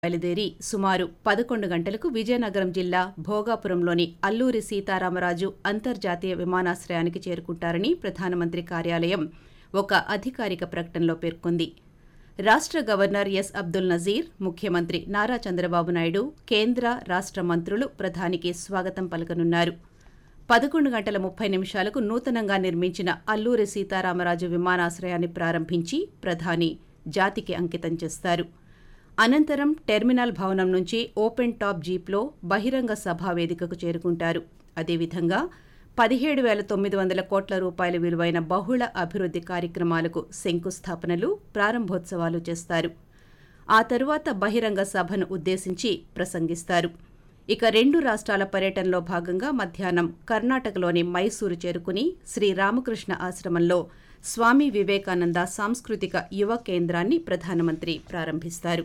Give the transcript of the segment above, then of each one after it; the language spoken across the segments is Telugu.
బయలుదేరి సుమారు పదకొండు గంటలకు విజయనగరం జిల్లా భోగాపురంలోని అల్లూరి సీతారామరాజు అంతర్జాతీయ విమానాశ్రయానికి చేరుకుంటారని ప్రధానమంత్రి కార్యాలయం ఒక అధికారిక ప్రకటనలో పేర్కొంది రాష్ట్ర గవర్నర్ ఎస్ అబ్దుల్ నజీర్ ముఖ్యమంత్రి నారా చంద్రబాబు నాయుడు కేంద్ర రాష్ట్ర మంత్రులు ప్రధానికి స్వాగతం పలకనున్నారు పదకొండు గంటల ముప్పై నిమిషాలకు నూతనంగా నిర్మించిన అల్లూరి సీతారామరాజు విమానాశ్రయాన్ని ప్రారంభించి ప్రధాని జాతికి అంకితం చేస్తారు అనంతరం టెర్మినల్ భవనం నుంచి ఓపెన్ టాప్ జీప్లో బహిరంగ సభా వేదికకు చేరుకుంటారు అదేవిధంగా పదిహేడు వేల తొమ్మిది వందల కోట్ల రూపాయల విలువైన బహుళ అభివృద్ధి కార్యక్రమాలకు శంకుస్థాపనలు ప్రారంభోత్సవాలు చేస్తారు ఆ తరువాత బహిరంగ సభను ఉద్దేశించి ప్రసంగిస్తారు ఇక రెండు రాష్ట్రాల పర్యటనలో భాగంగా మధ్యాహ్నం కర్ణాటకలోని మైసూరు చేరుకుని శ్రీ రామకృష్ణ ఆశ్రమంలో స్వామి వివేకానంద సాంస్కృతిక యువ కేంద్రాన్ని ప్రధానమంత్రి ప్రారంభిస్తారు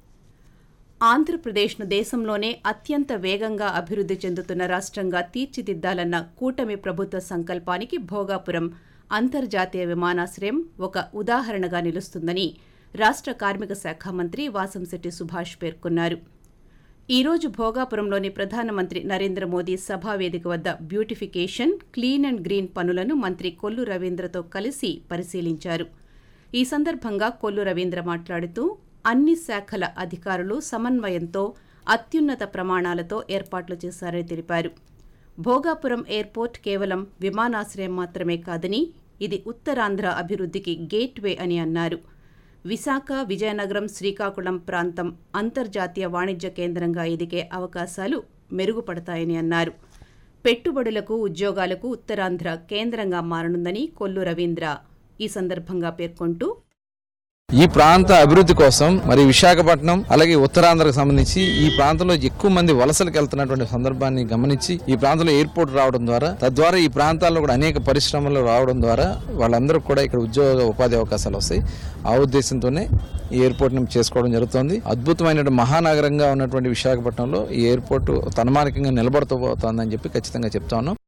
ఆంధ్రప్రదేశ్ను దేశంలోనే అత్యంత వేగంగా అభివృద్ధి చెందుతున్న రాష్ట్రంగా తీర్చిదిద్దాలన్న కూటమి ప్రభుత్వ సంకల్పానికి భోగాపురం అంతర్జాతీయ విమానాశ్రయం ఒక ఉదాహరణగా నిలుస్తుందని రాష్ట్ర కార్మిక శాఖ మంత్రి వాసంశెట్టి సుభాష్ పేర్కొన్నారు ఈ రోజు భోగాపురంలోని ప్రధానమంత్రి నరేంద్ర మోదీ సభా వేదిక వద్ద బ్యూటిఫికేషన్ క్లీన్ అండ్ గ్రీన్ పనులను మంత్రి కొల్లు రవీంద్రతో కలిసి పరిశీలించారు ఈ సందర్భంగా కొల్లు రవీంద్ర మాట్లాడుతూ అన్ని శాఖల అధికారులు సమన్వయంతో అత్యున్నత ప్రమాణాలతో ఏర్పాట్లు చేశారని తెలిపారు భోగాపురం ఎయిర్పోర్ట్ కేవలం విమానాశ్రయం మాత్రమే కాదని ఇది ఉత్తరాంధ్ర అభివృద్ధికి గేట్వే అని అన్నారు విశాఖ విజయనగరం శ్రీకాకుళం ప్రాంతం అంతర్జాతీయ వాణిజ్య కేంద్రంగా ఎదిగే అవకాశాలు మెరుగుపడతాయని అన్నారు పెట్టుబడులకు ఉద్యోగాలకు ఉత్తరాంధ్ర కేంద్రంగా మారనుందని కొల్లు రవీంద్ర ఈ సందర్భంగా పేర్కొంటూ ఈ ప్రాంత అభివృద్ధి కోసం మరి విశాఖపట్నం అలాగే ఉత్తరాంధ్రకు సంబంధించి ఈ ప్రాంతంలో ఎక్కువ మంది వలసలకు వెళ్తున్నటువంటి సందర్భాన్ని గమనించి ఈ ప్రాంతంలో ఎయిర్పోర్ట్ రావడం ద్వారా తద్వారా ఈ ప్రాంతాల్లో కూడా అనేక పరిశ్రమలు రావడం ద్వారా వాళ్ళందరూ కూడా ఇక్కడ ఉద్యోగ ఉపాధి అవకాశాలు వస్తాయి ఆ ఉద్దేశంతోనే ఈ ఎయిర్పోర్ట్ ని చేసుకోవడం జరుగుతోంది అద్భుతమైన మహానగరంగా ఉన్నటువంటి విశాఖపట్నంలో ఈ ఎయిర్పోర్ట్ తన్మానికంగా నిలబడుతూ పోతోందని చెప్పి ఖచ్చితంగా చెప్తా ఉన్నాం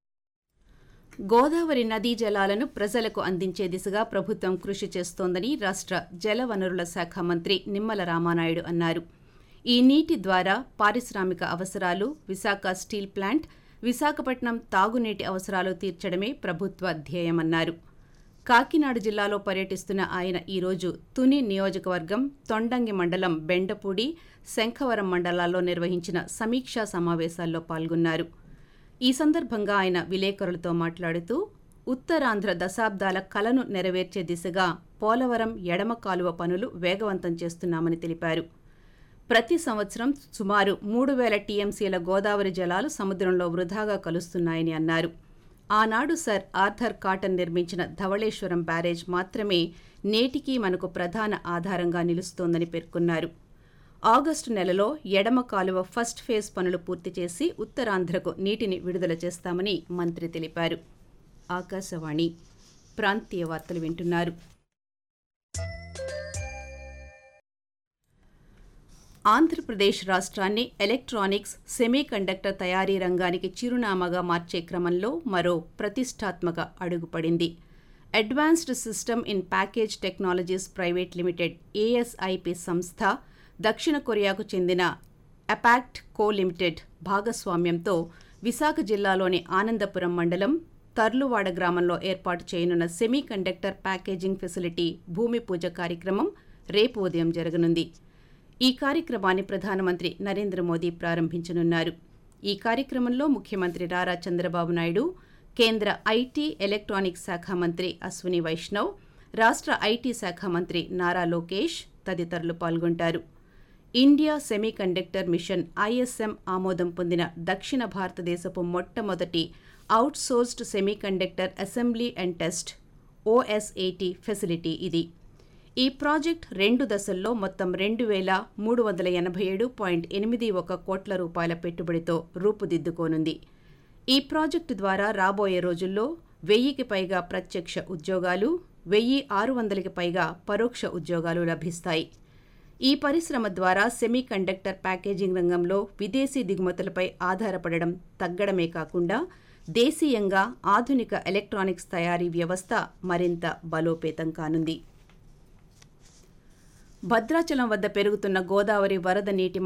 గోదావరి నదీ జలాలను ప్రజలకు అందించే దిశగా ప్రభుత్వం కృషి చేస్తోందని రాష్ట్ర జలవనరుల శాఖ మంత్రి నిమ్మల రామానాయుడు అన్నారు ఈ నీటి ద్వారా పారిశ్రామిక అవసరాలు విశాఖ స్టీల్ ప్లాంట్ విశాఖపట్నం తాగునీటి అవసరాలు తీర్చడమే ప్రభుత్వ ధ్యేయమన్నారు కాకినాడ జిల్లాలో పర్యటిస్తున్న ఆయన ఈరోజు తుని నియోజకవర్గం తొండంగి మండలం బెండపూడి శంఖవరం మండలాల్లో నిర్వహించిన సమీక్షా సమావేశాల్లో పాల్గొన్నారు ఈ సందర్భంగా ఆయన విలేకరులతో మాట్లాడుతూ ఉత్తరాంధ్ర దశాబ్దాల కలను నెరవేర్చే దిశగా పోలవరం ఎడమ కాలువ పనులు వేగవంతం చేస్తున్నామని తెలిపారు ప్రతి సంవత్సరం సుమారు మూడు వేల టీఎంసీల గోదావరి జలాలు సముద్రంలో వృధాగా కలుస్తున్నాయని అన్నారు ఆనాడు సర్ ఆర్థర్ కాటన్ నిర్మించిన ధవళేశ్వరం బ్యారేజ్ మాత్రమే నేటికీ మనకు ప్రధాన ఆధారంగా నిలుస్తోందని పేర్కొన్నారు ఆగస్టు నెలలో ఎడమ కాలువ ఫస్ట్ ఫేజ్ పనులు పూర్తి చేసి ఉత్తరాంధ్రకు నీటిని విడుదల చేస్తామని మంత్రి తెలిపారు ఆకాశవాణి ప్రాంతీయ వార్తలు వింటున్నారు ఆంధ్రప్రదేశ్ రాష్ట్రాన్ని ఎలక్ట్రానిక్స్ సెమీకండక్టర్ తయారీ రంగానికి చిరునామాగా మార్చే క్రమంలో మరో ప్రతిష్టాత్మక అడుగుపడింది advanced system in package technologies private limited ASIP సంస్థ దక్షిణ కొరియాకు చెందిన అపాక్ట్ కో లిమిటెడ్ భాగస్వామ్యంతో విశాఖ జిల్లాలోని ఆనందపురం మండలం తర్లువాడ గ్రామంలో ఏర్పాటు చేయనున్న సెమీ కండక్టర్ ప్యాకేజింగ్ ఫెసిలిటీ భూమి పూజ కార్యక్రమం రేపు ఉదయం జరగనుంది ఈ కార్యక్రమాన్ని ప్రధానమంత్రి నరేంద్ర మోదీ ప్రారంభించనున్నారు ఈ కార్యక్రమంలో ముఖ్యమంత్రి నారా చంద్రబాబు నాయుడు కేంద్ర ఐటీ ఎలక్ట్రానిక్స్ శాఖ మంత్రి అశ్విని వైష్ణవ్ రాష్ట్ర ఐటీ శాఖ మంత్రి నారా లోకేష్ తదితరులు పాల్గొంటారు ఇండియా సెమీకండక్టర్ మిషన్ ఐఎస్ఎం ఆమోదం పొందిన దక్షిణ భారతదేశపు మొట్టమొదటి outsourced semiconductor assembly and test OSAT facility ఇది ఈ ప్రాజెక్ట్ రెండు దశల్లో మొత్తం రెండు వేల మూడు వందల ఎనభై ఏడు పాయింట్ ఎనిమిది ఒక కోట్ల రూపాయల పెట్టుబడితో రూపుదిద్దుకోనుంది ఈ ప్రాజెక్టు ద్వారా రాబోయే రోజుల్లో వెయ్యికి పైగా ప్రత్యక్ష ఉద్యోగాలు వెయ్యి ఆరు వందలకి పైగా పరోక్ష ఉద్యోగాలు లభిస్తాయి ఈ పరిశ్రమ ద్వారా సెమీ కండక్టర్ ప్యాకేజింగ్ రంగంలో విదేశీ దిగుమతులపై ఆధారపడడం తగ్గడమే కాకుండా దేశీయంగా ఆధునిక ఎలక్ట్రానిక్స్ తయారీ వ్యవస్థ మరింత బలోపేతం కానుంది భద్రాచలం వద్ద పెరుగుతున్న గోదావరి వరద నీటి